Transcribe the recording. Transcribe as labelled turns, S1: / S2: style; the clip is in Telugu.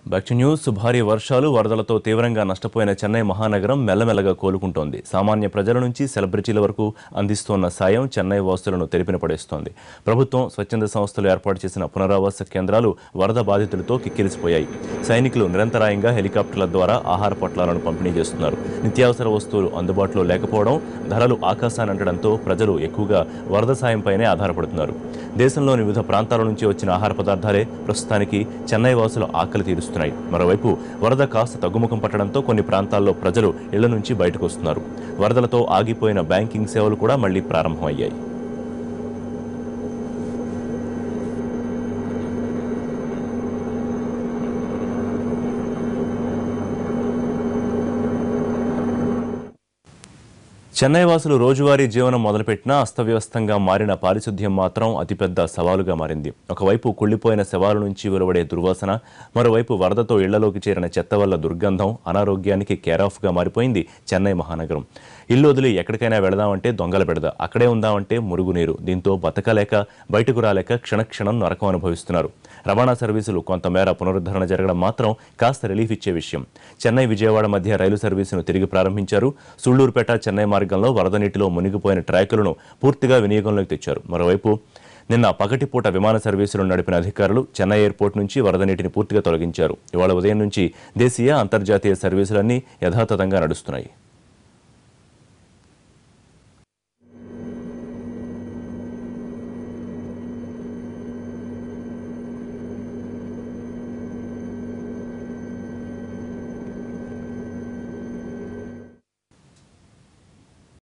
S1: బ్యాక్ టు న్యూస్ భారీ వర్షాలు వరదలతో తీవ్రంగా నష్టపోయిన చెన్నై మహానగరం మెల్లమెల్లగా కోలుకుంటోంది సామాన్య ప్రజల నుంచి సెలబ్రిటీల వరకు అందిస్తోన్న సాయం చెన్నై వాసులను తెలిపిన పడేస్తోంది ప్రభుత్వం స్వచ్ఛంద సంస్థలు ఏర్పాటు చేసిన పునరావాస కేంద్రాలు వరద బాధితులతో కిక్కిరిసిపోయాయి సైనికులు నిరంతరాయంగా హెలికాప్టర్ల ద్వారా ఆహార పొట్లాలను పంపిణీ చేస్తున్నారు నిత్యావసర వస్తువులు అందుబాటులో లేకపోవడం ధరలు ఆకాశాన్ని అంటడంతో ప్రజలు ఎక్కువగా వరద సాయంపైనే ఆధారపడుతున్నారు దేశంలోని వివిధ ప్రాంతాల నుంచి వచ్చిన ఆహార పదార్థాలే ప్రస్తుతానికి చెన్నై వాసుల ఆకలి తీరుస్తున్నాయి మరోవైపు వరద కాస్త తగ్గుముఖం పట్టడంతో కొన్ని ప్రాంతాల్లో ప్రజలు ఇళ్ల నుంచి బయటకు వస్తున్నారు వరదలతో ఆగిపోయిన బ్యాంకింగ్ సేవలు కూడా మళ్లీ ప్రారంభమయ్యాయి చెన్నై వాసులు రోజువారీ జీవనం మొదలుపెట్టినా అస్తవ్యస్తంగా మారిన పారిశుద్ధ్యం మాత్రం అతిపెద్ద సవాలుగా మారింది ఒకవైపు కుళ్ళిపోయిన శవాల నుంచి వెలువడే దుర్వాసన మరోవైపు వరదతో ఇళ్లలోకి చేరిన చెత్త వల్ల దుర్గంధం అనారోగ్యానికి కేరాఫ్గా మారిపోయింది చెన్నై మహానగరం ఇల్లు వదిలి ఎక్కడికైనా వెళదామంటే దొంగల పెడద అక్కడే ఉందామంటే మురుగునీరు దీంతో బతకలేక బయటకు రాలేక క్షణక్షణం నరకం అనుభవిస్తున్నారు రవాణా సర్వీసులు కొంతమేర పునరుద్ధరణ జరగడం మాత్రం కాస్త రిలీఫ్ ఇచ్చే విషయం చెన్నై విజయవాడ మధ్య రైలు సర్వీసును తిరిగి ప్రారంభించారు సూళ్లూరుపేట చెన్నై మార్గంలో వరద నీటిలో మునిగిపోయిన ట్రాకులను పూర్తిగా వినియోగంలోకి తెచ్చారు మరోవైపు నిన్న పగటిపూట విమాన సర్వీసులు నడిపిన అధికారులు చెన్నై ఎయిర్పోర్ట్ నుంచి వరద నీటిని పూర్తిగా తొలగించారు ఇవాళ ఉదయం నుంచి దేశీయ అంతర్జాతీయ సర్వీసులన్నీ యథాతథంగా నడుస్తున్నాయి